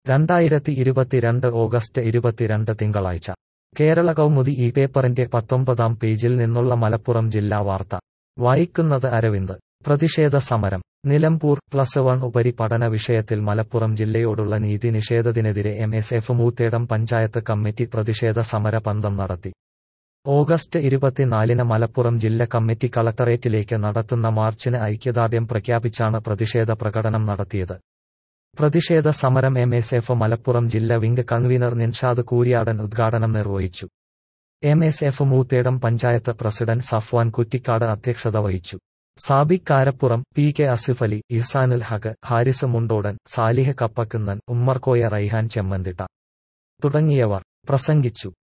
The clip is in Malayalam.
രണ്ടായിരത്തി ഇരുപത്തിരണ്ട് ഓഗസ്റ്റ് ഇരുപത്തിരണ്ട് തിങ്കളാഴ്ച കേരള കൗമുദി ഈ പേപ്പറിന്റെ പത്തൊമ്പതാം പേജിൽ നിന്നുള്ള മലപ്പുറം ജില്ലാ വാർത്ത വായിക്കുന്നത് അരവിന്ദ് പ്രതിഷേധ സമരം നിലമ്പൂർ പ്ലസ് വൺ ഉപരിപഠന വിഷയത്തിൽ മലപ്പുറം ജില്ലയോടുള്ള നീതി നിഷേധത്തിനെതിരെ M S F Moothedam panchayat committee പ്രതിഷേധ സമര പന്തം നടത്തി ഓഗസ്റ്റ് ഇരുപത്തിനാലിന് മലപ്പുറം ജില്ല കമ്മിറ്റി കളക്ടറേറ്റിലേക്ക് നടത്തുന്ന മാർച്ചിന് ഐക്യദാർഢ്യം പ്രഖ്യാപിച്ചാണ് പ്രതിഷേധ പ്രകടനം നടത്തിയത് പ്രതിഷേധ സമരം എം എസ് എഫ് മലപ്പുറം ജില്ല വിംഗ് കൺവീനർ നിൻഷാദ് കൂരിയാടൻ ഉദ്ഘാടനം നിർവഹിച്ചു M S F Moothedam panchayat president Safwan Kuttikkad അധ്യക്ഷത വഹിച്ചു സാബിക് കാരപ്പുറം പി കെ അസിഫ് അലി ഇഹ്സാനുൽ ഹക്ക് ഹാരിസ് മുണ്ടോടൻ സാലിഹ് കപ്പക്കുന്നൻ ഉമ്മർകോയ റൈഹാൻ ചെമ്മന്തിട്ട തുടങ്ങിയവർ പ്രസംഗിച്ചു